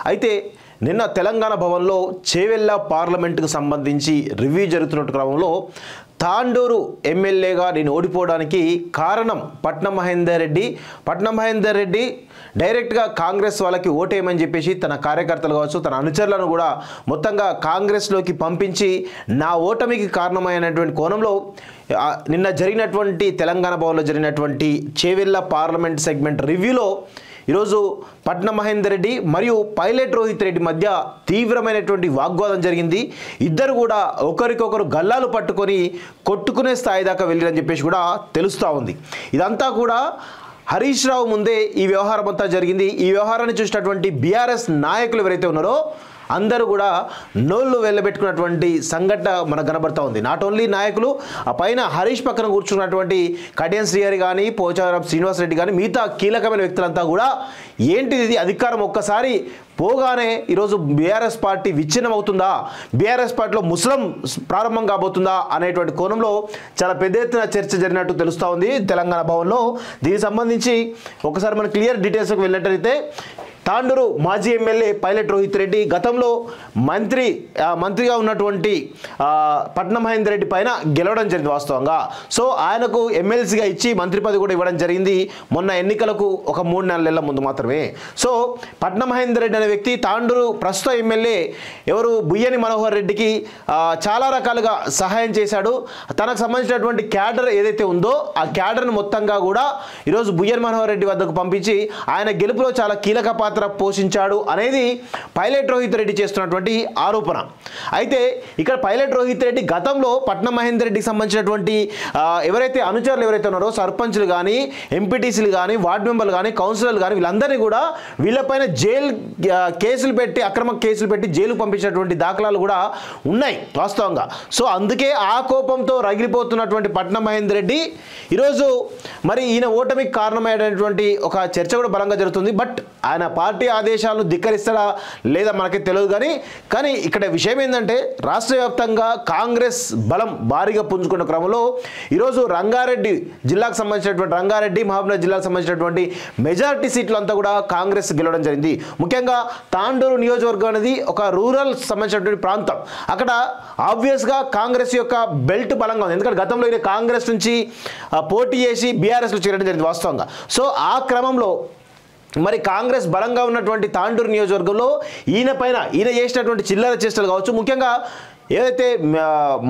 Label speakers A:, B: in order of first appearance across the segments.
A: అయితే నిన్న తెలంగాణ భవన్లో చేవెళ్ళ పార్లమెంటుకు సంబంధించి రివ్యూ జరుగుతున్న క్రమంలో తాండూరు ఎమ్మెల్యేగా నేను ఓడిపోవడానికి కారణం పట్నం మహేందర్ రెడ్డి పట్నం మహేందర్ రెడ్డి డైరెక్ట్గా కాంగ్రెస్ వాళ్ళకి ఓటేయమని చెప్పేసి తన కార్యకర్తలు కావచ్చు తన అనుచరులను కూడా మొత్తంగా కాంగ్రెస్లోకి పంపించి నా ఓటమికి కారణమైనటువంటి కోణంలో ఆ, నిన్న జరిగినటువంటి తెలంగాణ భవన్లో జరిగినటువంటి చేవెళ్ళ పార్లమెంట్ సెగ్మెంట్ రివ్యూలో ఈరోజు పట్నం మహేందర్ రెడ్డి మరియు పైలట్ రోహిత్ రెడ్డి మధ్య తీవ్రమైనటువంటి వాగ్వాదం జరిగింది ఇద్దరు కూడా ఒకరికొకరు గల్లాలు పట్టుకొని కొట్టుకునే స్థాయి దాకా వెళ్ళిరని చెప్పేసి కూడా తెలుస్తూ ఉంది ఇదంతా కూడా హరీష్ రావు ముందే ఈ వ్యవహారం అంతా జరిగింది ఈ వ్యవహారాన్ని చూసినటువంటి బీఆర్ఎస్ నాయకులు ఎవరైతే ఉన్నారో అందరూ కూడా నోళ్ళు వెళ్ళబెట్టుకున్నటువంటి సంఘటన మనకు కనబడతా ఉంది నాట్ ఓన్లీ నాయకులు ఆ పైన హరీష్ పక్కన కూర్చున్నటువంటి కడియం శ్రీహరి కానీ పోచారం శ్రీనివాసరెడ్డి కానీ మిగతా కీలకమైన వ్యక్తులంతా కూడా ఏంటిది ఇది అధికారం ఒక్కసారి పోగానే ఈరోజు బీఆర్ఎస్ పార్టీ విచ్ఛిన్నం అవుతుందా బీఆర్ఎస్ పార్టీలో ముస్లిం ప్రారంభం కాబోతుందా అనేటువంటి కోణంలో చాలా పెద్ద ఎత్తున చర్చ జరిగినట్టు తెలుస్తూ ఉంది తెలంగాణ భవన్లో దీనికి సంబంధించి ఒకసారి మనం క్లియర్ డీటెయిల్స్కి వెళ్ళినట్టయితే తాండూరు మాజీ ఎమ్మెల్యే పైలట్ రోహిత్ రెడ్డి గతంలో మంత్రి ఆ, మంత్రిగా ఉన్నటువంటి ఆ, పట్నం మహేందర్ రెడ్డి పైన గెలవడం జరిగింది వాస్తవంగా సో ఆయనకు ఎమ్మెల్సీగా ఇచ్చి మంత్రి పదవి కూడా ఇవ్వడం జరిగింది మొన్న ఎన్నికలకు ఒక మూడు నెలల ముందు మాత్రమే సో పట్నం మహేందర్ రెడ్డి అనే వ్యక్తి తాండూరు ప్రస్తుత ఎమ్మెల్యే ఎవరు బుయ్యని మనోహర్ రెడ్డికి ఆ, చాలా రకాలుగా సహాయం చేశాడు తనకు సంబంధించినటువంటి క్యాడర్ ఏదైతే ఉందో ఆ క్యాడర్ని మొత్తంగా కూడా ఈరోజు బుయ్యన్ మనోహర్ రెడ్డి వద్దకు పంపించి ఆయన గెలుపులో చాలా కీలక పాత్ర పోషించాడు అనేది పైలట్ రోహిత్ రెడ్డి చేస్తున్నటువంటి ఆరోపణ అయితే ఇక్కడ పైలట్ రోహిత్ రెడ్డి గతంలో పట్నం మహేందర్ రెడ్డికి సంబంధించినటువంటి ఆ, ఎవరైతే అనుచరులు ఎవరైతే ఉన్నారో సర్పంచ్లు కానీ ఎంపీటీసీలు కానీ వార్డు మెంబర్లు కానీ కౌన్సిలర్లు కానీ వీళ్ళందరినీ కూడా వీళ్ళపైన జైలు ఆ, కేసులు పెట్టి అక్రమ కేసులు పెట్టి జైలుకు పంపించినటువంటి దాఖలాలు కూడా ఉన్నాయి వాస్తవంగా సో అందుకే ఆ కోపంతో రగిలిపోతున్నటువంటి పట్నం మహేందర్ రెడ్డి ఈరోజు మరి ఈయన ఓటమికి కారణమైనటువంటి ఒక చర్చ కూడా బలంగా జరుగుతుంది బట్ ఆయన పార్టీ ఆదేశాలను ధిక్కరిస్తాడా లేదా మనకి తెలియదు కానీ కానీ ఇక్కడ విషయం ఏంటంటే రాష్ట్ర వ్యాప్తంగా కాంగ్రెస్ బలం భారీగా పుంజుకున్న క్రమంలో ఈరోజు రంగారెడ్డి జిల్లాకు సంబంధించినటువంటి రంగారెడ్డి మహబూబ్నగర్ జిల్లాకు సంబంధించినటువంటి మెజారిటీ సీట్లు అంతా కూడా కాంగ్రెస్ గెలవడం జరిగింది ముఖ్యంగా తాండూరు నియోజకవర్గం అనేది ఒక రూరల్ సంబంధించినటువంటి ప్రాంతం అక్కడ ఆబ్వియస్గా కాంగ్రెస్ యొక్క బెల్ట్ బలంగా ఉంది ఎందుకంటే గతంలో ఈయన కాంగ్రెస్ నుంచి ఆ, పోటీ చేసి బీఆర్ఎస్లో చేరడం జరిగింది వాస్తవంగా సో ఆ క్రమంలో మరి కాంగ్రెస్ బలంగా ఉన్నటువంటి తాండూరు నియోజకవర్గంలో ఈయన పైన ఈయన చేసినటువంటి చిల్లర చేష్టలు కావచ్చు ముఖ్యంగా ఏదైతే ఆ,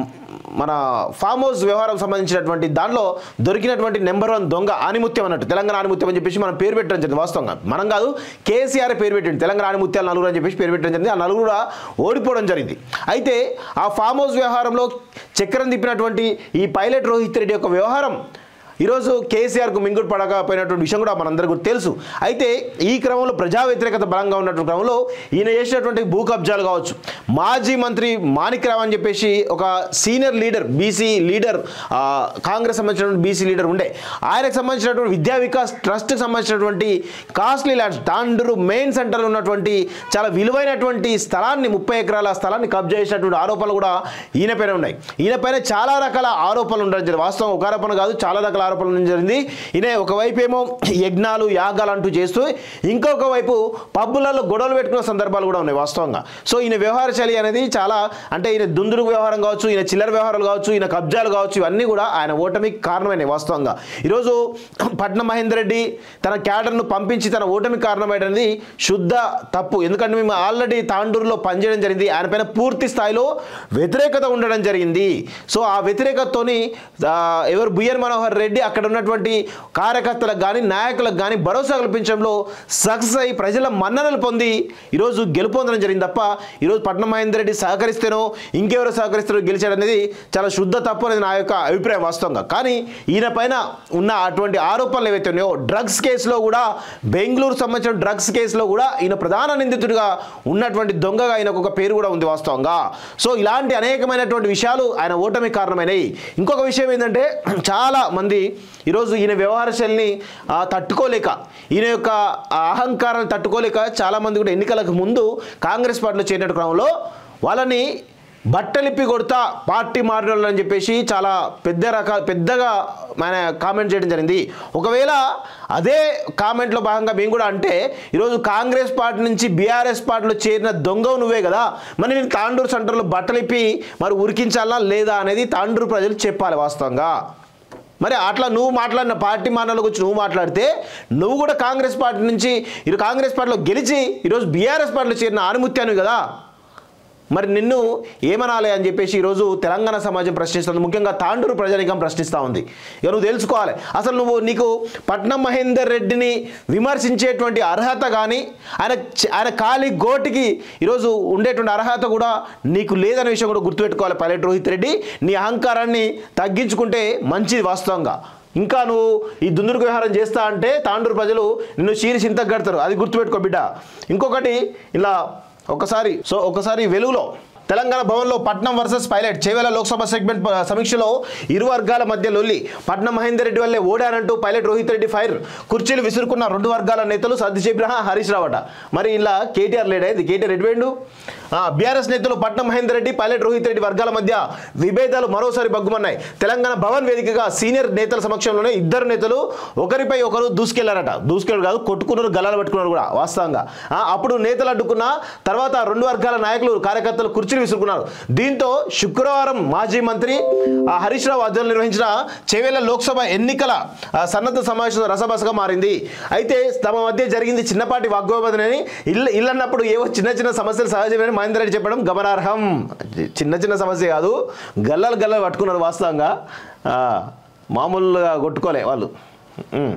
A: మన ఫామ్ హౌస్ వ్యవహారం సంబంధించినటువంటి దానిలో దొరికినటువంటి నెంబర్ వన్ దొంగ ఆనిముత్యం అన్నట్టు తెలంగాణ ఆనిముత్యం అని చెప్పేసి మనం పేరు పెట్టడం జరిగింది వాస్తవంగా మనం కాదు కేసీఆర్ పేరు పెట్టింది తెలంగాణ ఆనిముత్యాలు నలుగురు అని చెప్పేసి పేరు పెట్టడం జరిగింది ఆ నలుగురు కూడా ఓడిపోవడం జరిగింది అయితే ఆ ఫామ్ హౌస్ వ్యవహారంలో చక్రం తిప్పినటువంటి ఈ పైలట్ రోహిత్ రెడ్డి యొక్క వ్యవహారం ఈరోజు కేసీఆర్కు మింగుడు పడకపోయినటువంటి విషయం కూడా మనందరికీ తెలుసు అయితే ఈ క్రమంలో ప్రజా వ్యతిరేకత బలంగా ఉన్నటువంటి క్రమంలో ఈయన చేసినటువంటి భూ కబ్జాలు కావచ్చు మాజీ మంత్రి మాణిక్రావు అని చెప్పేసి ఒక సీనియర్ లీడర్ బీసీ లీడర్ ఆ, కాంగ్రెస్ సంబంధించినటువంటి బీసీ లీడర్ ఉండే ఆయనకు సంబంధించినటువంటి విద్యా వికాస్ ట్రస్ట్కి సంబంధించినటువంటి కాస్ట్లీ ల్యాండ్స్ తాండూరు మెయిన్ సెంటర్లో ఉన్నటువంటి చాలా విలువైనటువంటి స్థలాన్ని ముప్పై ఎకరాల స్థలాన్ని కబ్జా చేసినటువంటి ఆరోపణలు కూడా ఈయన పైన ఉన్నాయి ఈయన పైన చాలా రకాల ఆరోపణలు ఉండడం జరిగింది వాస్తవం ఒక ఆరోపణ కాదు చాలా రకాల ఆరోపణలు ఉండడం జరిగింది ఈయన ఒకవైపు ఏమో యజ్ఞాలు యాగాలు అంటూ చేస్తూ ఇంకొక వైపు పబ్బులలో గొడవలు పెట్టుకున్న సందర్భాలు కూడా ఉన్నాయి వాస్తవంగా సో ఈయన వ్యవహార శైలి అనేది చాలా అంటే ఈయన దుందుడు వ్యవహారం కావచ్చు ఈయన చిల్లర వ్యవహారాలు కావచ్చు ఈయన కబ్జాలు కావచ్చు ఇవన్నీ కూడా ఆయన ఓటమికి కారణమైనవి వాస్తవంగా ఈరోజు పట్నం మహేందర్ రెడ్డి తన క్యాడర్ను పంపించి తన ఓటమికి కారణమైనది శుద్ధ తప్పు ఎందుకంటే మేము ఆల్రెడీ తాండూరులో పనిచేయడం జరిగింది ఆయన పైన పూర్తి స్థాయిలో వ్యతిరేకత ఉండడం జరిగింది సో ఆ వ్యతిరేకతతోని ఆ, ఎవరు బిఎన్ మనోహర్ రెడ్డి అక్కడ ఉన్నటువంటి కార్యకర్తలకు కానీ నాయకులకు కానీ భరోసా కల్పించడంలో సక్సెస్ అయి ప్రజల మన్ననలు పొంది ఈరోజు గెలుపొందడం జరిగింది తప్ప ఈరోజు పట్నం మహేందర్ రెడ్డి సహకరిస్తేనో ఇంకెవరు సహకరిస్తారో గెలిచాడు అనేది చాలా శుద్ధ తప్పు అనేది నా యొక్క అభిప్రాయం వాస్తవంగా కానీ ఈయన పైన ఉన్న అటువంటి ఆరోపణలు ఏవైతే ఉన్నాయో డ్రగ్స్ కేసులో కూడా బెంగళూరు సంబంధించిన డ్రగ్స్ కేసులో కూడా ఈయన ప్రధాన నిందితుడిగా ఉన్నటువంటి దొంగగా ఆయనకు ఒక పేరు కూడా ఉంది వాస్తవంగా సో ఇలాంటి అనేకమైనటువంటి విషయాలు ఆయన ఓటమి కారణమైనవి ఇంకొక విషయం ఏంటంటే చాలా మంది ఈరోజు ఈయన వ్యవహార శైలిని ఆ, తట్టుకోలేక ఈయన యొక్క ఆ అహంకారాన్ని తట్టుకోలేక చాలామంది కూడా ఎన్నికలకు ముందు కాంగ్రెస్ పార్టీలో చేరిన క్రమంలో వాళ్ళని బట్టలిప్పి కొడతా పార్టీ మారిన అని చెప్పేసి చాలా పెద్ద రక పెద్దగా మన కామెంట్ చేయడం జరిగింది ఒకవేళ అదే కామెంట్లో భాగంగా మేము కూడా అంటే ఈరోజు కాంగ్రెస్ పార్టీ నుంచి బీఆర్ఎస్ పార్టీలో చేరిన దొంగవు నువ్వే కదా మరి నేను తాండూరు సెంటర్లో బట్టలిప్పి మరి ఉరికించాలా లేదా అనేది తాండూరు ప్రజలు చెప్పాలి వాస్తవంగా మరి అట్లా నువ్వు మాట్లాడిన పార్టీ మానాల గురించి నువ్వు మాట్లాడితే నువ్వు కూడా కాంగ్రెస్ పార్టీ నుంచి ఇరు కాంగ్రెస్ పార్టీలో గెలిచి ఈరోజు బీఆర్ఎస్ పార్టీలో చేరిన ఆనుముత్యాను కదా మరి నిన్ను ఏమనాలి అని చెప్పేసి ఈరోజు తెలంగాణ సమాజం ప్రశ్నిస్తుంది ముఖ్యంగా తాండూరు ప్రజానికం ప్రశ్నిస్తూ ఉంది ఇక నువ్వు తెలుసుకోవాలి అసలు నువ్వు నీకు పట్నం మహేందర్ రెడ్డిని విమర్శించేటువంటి అర్హత కానీ ఆయన చ- ఆయన ఖాళీ గోటికి ఈరోజు ఉండేటువంటి అర్హత కూడా నీకు లేదనే విషయం కూడా గుర్తుపెట్టుకోవాలి పైలట్ రోహిత్ రెడ్డి నీ అహంకారాన్ని తగ్గించుకుంటే మంచిది వాస్తవంగా ఇంకా నువ్వు ఈ దుందుడుకు వ్యవహారం చేస్తా అంటే తాండూరు ప్రజలు నిన్ను చీరి చింతకు కడతారు అది గుర్తుపెట్టుకో బిడ్డ ఇంకొకటి ఇలా ఒకసారి సో ఒకసారి వెలుగులో తెలంగాణ భవన్లో Patnam versus pilot Chevella Lok Sabha segment ప- సమీక్షలో ఇరు వర్గాల మధ్య లొల్లి పట్నం మహేందర్ రెడ్డి వల్లే ఓడారంటూ పైలట్ రోహిత్ రెడ్డి ఫైర్ కుర్చీలు విసురుకున్న రెండు వర్గాల నేతలు సర్ది చెప్పిన హరీష్ రావట మరి ఇలా కేటీఆర్ లేడా ఇది కేటీఆర్ ఎటు పోయిండు బీఆర్ఎస్ నేతలు పట్నం మహేందర్ రెడ్డి పైలట్ రోహిత్ రెడ్డి వర్గాల మధ్య విభేదాలు మరోసారి బగ్గుమన్నాయి తెలంగాణ భవన్ వేదికగా సీనియర్ నేతల సమక్షంలోనే ఇద్దరు నేతలు ఒకరిపై ఒకరు దూసుకెళ్లారట దూసుకెళ్ళారు కాదు కొట్టుకున్నారు గల్లాలు పట్టుకున్నారు కూడా వాస్తవంగా ఆ, అప్పుడు నేతలు అడ్డుకున్న తర్వాత రెండు వర్గాల నాయకులు కార్యకర్తలు కుర్చీలు విసురుకున్నారు దీంతో శుక్రవారం మాజీ మంత్రి ఆ, హరీష్ రావు ఆధ్వర్యంలో నిర్వహించిన చేవేళ్ల లోక్సభ ఎన్నికల ఆ, సన్నద్ధ సమావేశం రసబసగా మారింది అయితే తమ మధ్య జరిగింది చిన్నపాటి వాగ్వాదనని ఇల్లు ఇల్లన్నప్పుడు ఏవో చిన్న చిన్న సమస్యలు సహజమని మహేందర్ రెడ్డి చెప్పడం గమనార్హం చిన్న చిన్న సమస్య కాదు గల్లలు గల్లలు పట్టుకున్నారు వాస్తవంగా ఆ, మామూలుగా కొట్టుకోలే వాళ్ళు ఉమ్.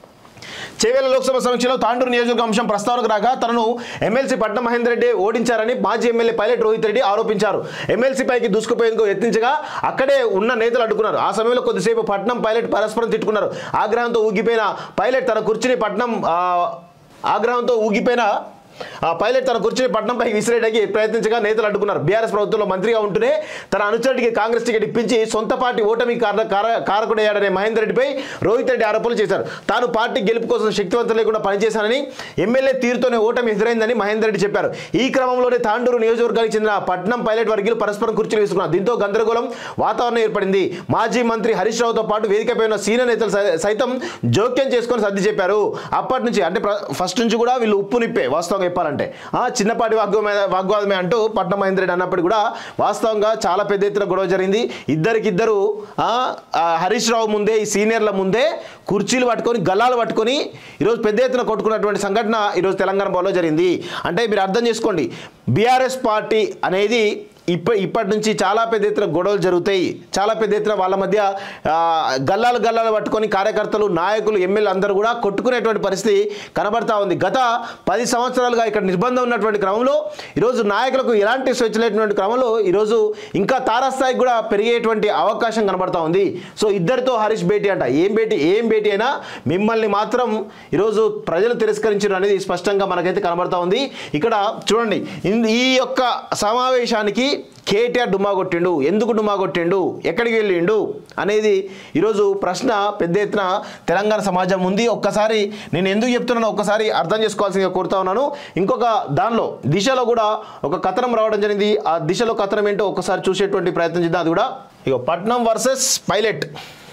A: చేవేల లోక్సభ సమీక్షలో తాండూరు నియోజకవర్గ అంశం ప్రస్తావనకు రాగా తనను ఎమ్మెల్సీ పట్నం మహేందర్ రెడ్డి ఓడించారని మాజీ ఎమ్మెల్యే పైలట్ రోహిత్ రెడ్డి ఆరోపించారు ఎమ్మెల్సీ పైకి దూసుకుపోయేందుకు యత్నించగా అక్కడే ఉన్న నేతలు అడ్డుకున్నారు ఆ సమయంలో కొద్దిసేపు పట్నం పైలట్ పరస్పరం తిట్టుకున్నారు ఆగ్రహంతో ఊగిపోయిన పైలట్ తన కుర్చీని పట్నం ఆ, ఆగ్రహంతో ఊగిపోయిన ఆ పైలట్ తన కుర్చీని పట్నంపై విసిరేయడానికి ప్రయత్నించగా నేతలు అడ్డుకున్నారు బీఆర్ఎస్ ప్రభుత్వంలో మంత్రిగా ఉంటూనే తన అనుచరుడికి కాంగ్రెస్ టికెట్ ఇప్పించి సొంత పార్టీ ఓటమి కారణ కార- కారకుడయ్యాడనే మహేందర్ రెడ్డిపై రోహిత్ రెడ్డి ఆరోపణలు చేశారు తాను పార్టీ గెలుపు కోసం శక్తివంతం లేకుండా పనిచేశానని ఎమ్మెల్యే తీరుతోనే ఓటమి ఎదురైందని మహేందర్ రెడ్డి చెప్పారు ఈ క్రమంలోనే తాండూరు నియోజకవర్గానికి చెందిన పట్నం పైలట్ వర్గీయులు పరస్పరం కుర్చీలు వేసుకున్నారు దీంతో గందరగోళం వాతావరణం ఏర్పడింది మాజీ మంత్రి హరీష్ రావుతో పాటు వేదికపై ఉన్న సీనియర్ నేతలు సై- సైతం జోక్యం చేసుకొని సర్ది చెప్పారు అప్పటి నుంచి అంటే ప్ర- ఫస్ట్ నుంచి కూడా వీళ్ళు ఉప్పు నిప్పే వాస్తవంగా చెప్పాలంటే ఆ చిన్నపాటి వాగ్వాదమే వాగ్వాదమే అంటూ పట్నం మహేందర్ రెడ్డి అన్నప్పుడు కూడా వాస్తవంగా చాలా పెద్ద ఎత్తున గొడవ జరిగింది ఇద్దరికిద్దరు ఆ, ఆ హరీష్ రావు ముందే ఈ సీనియర్ల ముందే కుర్చీలు పట్టుకొని గల్లాలు పట్టుకొని ఈరోజు పెద్ద ఎత్తున కొట్టుకున్నటువంటి సంఘటన ఈరోజు తెలంగాణ భవన్లో జరిగింది అంటే మీరు అర్థం చేసుకోండి బీఆర్ఎస్ పార్టీ అనేది ఇప్ప ఇప్పటి నుంచి చాలా పెద్ద ఎత్తున గొడవలు జరుగుతాయి చాలా పెద్ద ఎత్తున వాళ్ళ మధ్య ఆ, గల్లాలు గల్లాలు పట్టుకొని కార్యకర్తలు నాయకులు ఎమ్మెల్యే అందరూ కూడా కొట్టుకునేటువంటి పరిస్థితి కనబడతా ఉంది గత పది సంవత్సరాలుగా ఇక్కడ నిర్బంధం ఉన్నటువంటి క్రమంలో ఈరోజు నాయకులకు ఎలాంటి స్వేచ్ఛ లేనటువంటి క్రమంలో ఈరోజు ఇంకా తారాస్థాయికి కూడా పెరిగేటువంటి అవకాశం కనబడతా ఉంది సో ఇద్దరితో హరీష్ భేటీ అంట ఏం భేటీ ఏం భేటీ అయినా మిమ్మల్ని మాత్రం ఈరోజు ప్రజలు తిరస్కరించారు అనేది స్పష్టంగా మనకైతే కనబడతా ఉంది ఇక్కడ చూడండి ఇన్- ఈ యొక్క సమావేశానికి కేటీఆర్ డుమ్మా కొట్టిండు ఎందుకు డుమ్మా కొట్టిండు ఎక్కడికి వెళ్ళిండు అనేది ఈరోజు ప్రశ్న పెద్ద ఎత్తున తెలంగాణ సమాజం ఉంది ఒక్కసారి నేను ఎందుకు చెప్తున్నానో ఒక్కసారి అర్థం చేసుకోవాల్సిందిగా కోరుతా ఉన్నాను ఇంకొక దానిలో దిశలో కూడా ఒక కథనం రావడం జరిగింది ఆ దిశలో కథనం ఏంటో ఒక్కసారి చూసేటువంటి ప్రయత్నం చేద్దాం అది కూడా ఇక పట్నం వర్సెస్ పైలట్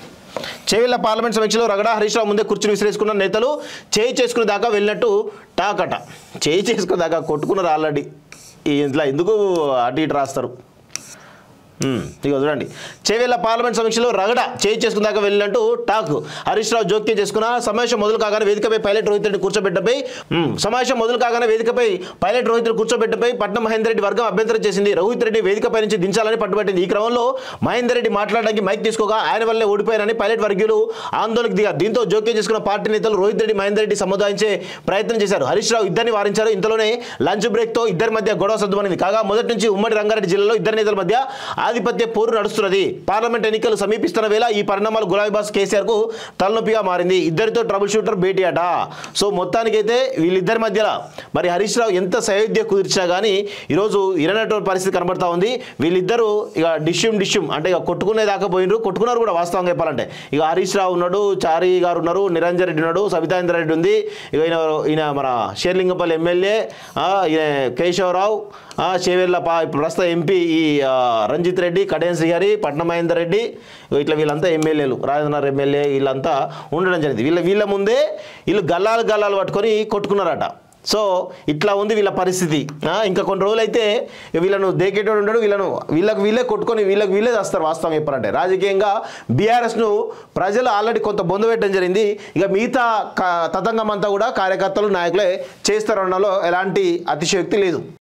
A: చేవెళ్ల పార్లమెంట్ సమీక్షలో రగడ హరీష్ రావు ముందే కుర్చీని విసిరేసుకున్న నేతలు చేయి చేసుకునే దాకా వెళ్ళినట్టు టాకట చేయి చేసుకునే దాకా కొట్టుకున్నారు ఆల్రెడీ ఇంట్లో ఎందుకు అటు ఇటు రాస్తారు ఉమ్, ఇగో చూడండి చేవేళ్ల పార్లమెంట్ సమీక్షలో రగడ చేయి చేసుకున్నాక వెళ్ళినట్టు టాక్ హరీష్ రావు జోక్యం చేసుకున్న సమావేశం మొదలు కాగానే వేదికపై పైలట్ రోహిత్ రెడ్డి కూర్చోబెట్టపై ఉమ్, సమావేశం మొదలు కాగానే వేదికపై పైలట్ రోహిత్ రెడ్డి కూర్చోబెట్టపై పట్నం మహేందర్ రెడ్డి వర్గం అభ్యంతరం చేసింది రోహిత్ రెడ్డి వేదికపై నుంచి దించాలని పట్టుబట్టింది ఈ క్రమంలో మహేందర్ రెడ్డి మాట్లాడడానికి మైక్ తీసుకోగా ఆయన వల్లే ఓడిపోయారని పైలట్ వర్గీయులు ఆందోళనకు దిగారు దీంతో జోక్యం చేసుకున్న పార్టీ నేతలు రోహిత్ రెడ్డి మహేందర్ రెడ్డి సముదాయించే ప్రయత్నం చేశారు హరీష్ రావు ఇద్దరిని వారించారు ఇంతలోనే లంచ్ బ్రేక్ తో ఇద్దరి మధ్య గొడవ సద్దుమనింది కాగా మొదటి నుంచి ఉమ్మడి రంగారెడ్డి జిల్లాలో ఇద్దరు నేతల మధ్య ఆధిపత్య పోరు నడుస్తున్నది పార్లమెంట్ ఎన్నికలు సమీపిస్తున్న వేళ ఈ పరిణామాలు గులాబీ బాస్ కేసీఆర్ కు తలనొప్పిగా మారింది ఇద్దరితో ట్రబుల్ షూటర్ భేటీ అట సో మొత్తానికైతే వీళ్ళిద్దరి మధ్యలో మరి హరీష్ రావు ఎంత సయోధ్య కుదిర్చా కానీ ఈరోజు ఇరనటువంటి పరిస్థితి కనబడతా ఉంది వీళ్ళిద్దరూ ఇక డిష్యూమ్ డిష్యూమ్ అంటే ఇక కొట్టుకునే దాకా పోయినరు కొట్టుకున్నారు కూడా వాస్తవంగా చెప్పాలంటే ఇక హరీష్ రావు ఉన్నాడు చారి గారు ఉన్నారు నిరంజన్ రెడ్డి ఉన్నాడు సబితాంద్ర రెడ్డి ఉంది ఇక ఈయన ఈయన మన షేర్లింగపల్లి ఎమ్మెల్యే ఆ, ఈయన కేశవరావు ఆ, చేవెళ్ళ పా ఇప్పుడు ప్రస్తుతం ఎంపీ ఈ ఆ, రంజిత్ రెడ్డి కడెన్ శ్రీహరి పట్నం మహేందర్ రెడ్డి ఇగో ఇట్లా వీళ్ళంతా ఎమ్మెల్యేలు రాజేంద్ర ఎమ్మెల్యే వీళ్ళంతా ఉండడం జరిగింది వీళ్ళ వీళ్ళ ముందే వీళ్ళు గల్లాలు గల్లాలు పట్టుకొని కొట్టుకున్నారట సో ఇట్లా ఉంది వీళ్ళ పరిస్థితి ఆ, ఇంకా కొన్ని రోజులు అయితే వీళ్ళను దేకేటోడు ఉండడు వీళ్ళను వీళ్ళకి వీళ్ళే కొట్టుకొని వీళ్ళకి వీళ్ళే చేస్తారు వాస్తవం చెప్పాలంటే రాజకీయంగా బీఆర్ఎస్ను ప్రజలు ఆల్రెడీ కొంత బొందు పెట్టడం జరిగింది ఇక మిగతా క- తతంగం అంతా కూడా కార్యకర్తలు నాయకులే చేస్తారనలో ఎలాంటి అతిశయోక్తి లేదు